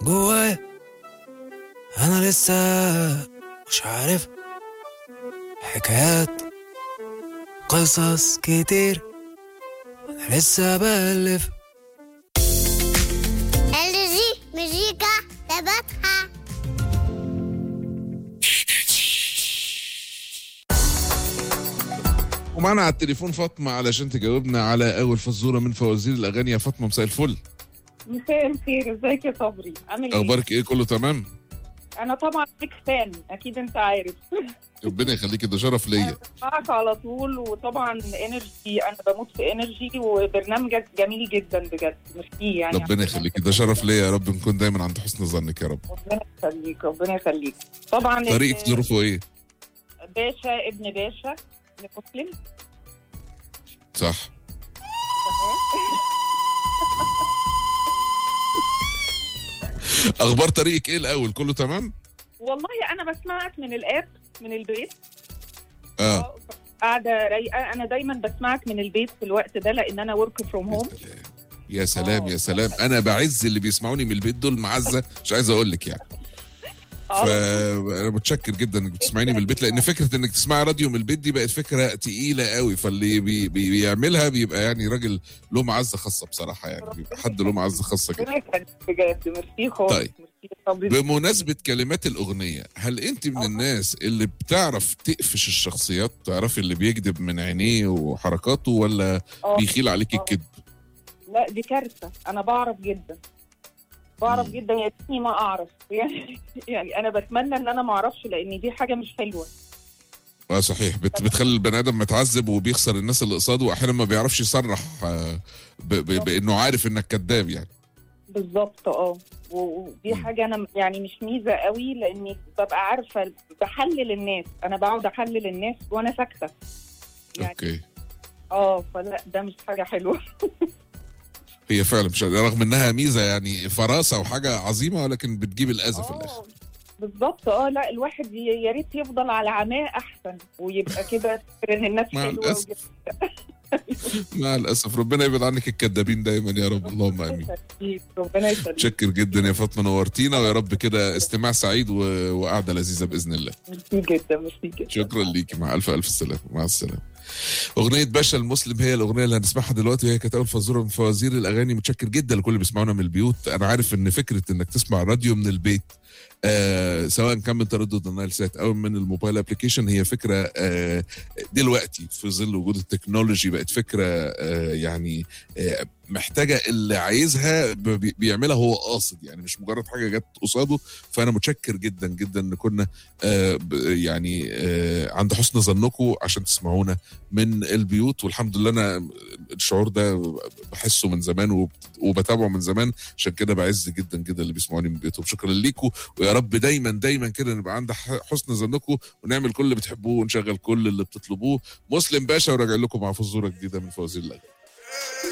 جوايا انا لسه مش عارف حكايات قصص كتير انا لسه بألف الذي مزيكا تبعها ومعنا على التليفون فاطمه علشان تجاوبنا على اول فزوره من فوازير الاغاني يا فاطمه مساء الفل مساء الخير ازيك يا صبري عامل ايه؟ اخبارك ايه كله تمام انا طبعا بيك فان اكيد انت عارف ربنا يخليك ده شرف ليا معك على طول وطبعا انرجي انا بموت في انرجي وبرنامجك جميل جدا بجد ميرسي يعني ربنا يخليك ده شرف ليا يا رب نكون دايما عند حسن ظنك يا رب ربنا يخليك ربنا يخليك طبعا طريقه ال- ظروفه ايه باشا ابن باشا مسلم صح اخبار طريقك ايه الاول كله تمام والله انا بسمعك من الاب من البيت اه قاعده رايقه انا دايما بسمعك من البيت في الوقت ده لان انا ورك فروم هوم يا سلام يا سلام انا بعز اللي بيسمعوني من البيت دول معزه مش عايز اقول لك يعني فانا متشكر جدا انك بتسمعيني من البيت لان فكره انك تسمعي راديو من البيت دي بقت فكره تقيله قوي فاللي بي بي بيعملها بيبقى يعني راجل له معزه خاصه بصراحه يعني بيبقى حد له معزه خاصه كده ربنا يخليك بجد ميرسي خالص طيب. ميرسي يا صبري. بمناسبه كلمات الاغنيه هل انت من آه. الناس اللي بتعرف تقفش الشخصيات تعرفي اللي بيكذب من عينيه وحركاته ولا آه. بيخيل عليكي آه. الكذب لا دي كارثه انا بعرف جدا بعرف مم. جدا يا ريتني ما اعرف يعني يعني انا بتمنى ان انا ما اعرفش لان دي حاجه مش حلوه اه صحيح بت بتخلي البني ادم متعذب وبيخسر الناس اللي قصاده واحيانا ما بيعرفش يصرح آه، ب- ب- بانه عارف انك كذاب يعني بالظبط اه و- ودي مم. حاجه انا يعني مش ميزه قوي لاني ببقى عارفه بحلل الناس انا بقعد احلل الناس وانا ساكته يعني اوكي اه فلا ده مش حاجه حلوه هي فعلا مش رغم انها ميزه يعني فراسه وحاجه عظيمه ولكن بتجيب الاذى في الاخر آه، بالظبط اه لا الواحد ي- يا ريت يفضل على عماه احسن ويبقى كده فاكر ان الناس مع حلوه الاسف مع الاسف ربنا يبعد عنك الكذابين دايما يا رب اللهم امين يخليك، ربنا يخليك متشكر جدا يا فاطمه نورتينا ويا رب كده استماع سعيد و... وقعده لذيذه باذن الله ميرسي جدا ميرسي جدا شكرا ليكي مع الف الف سلامه مع السلامه اغنيه باشا المسلم هي الاغنيه اللي هنسمعها دلوقتي وهي كانت اول فزوره من فوازير الاغاني متشكر جدا لكل اللي بيسمعونا من البيوت انا عارف ان فكره انك تسمع راديو من البيت آه سواء كان من تردد النايل سات او من الموبايل ابلكيشن هي فكره آه دلوقتي في ظل وجود التكنولوجي بقت فكره آه يعني آه محتاجه اللي عايزها ب- بي- بيعملها هو قاصد يعني مش مجرد حاجه جت قصاده فانا متشكر جدا جدا ان كنا آه ب- يعني آه عند حسن ظنكم عشان تسمعونا من البيوت والحمد لله انا الشعور ده بحسه من زمان وب- وبتابعه من زمان عشان كده بعز جدا جدا اللي بيسمعوني من بيوتهم شكرا ليكم ويا رب دايما دايما كده نبقى عند ح- حسن ظنكم ونعمل كل اللي بتحبوه ونشغل كل اللي بتطلبوه مسلم باشا وراجع لكم مع فزوره جديده من فوازير الاغاني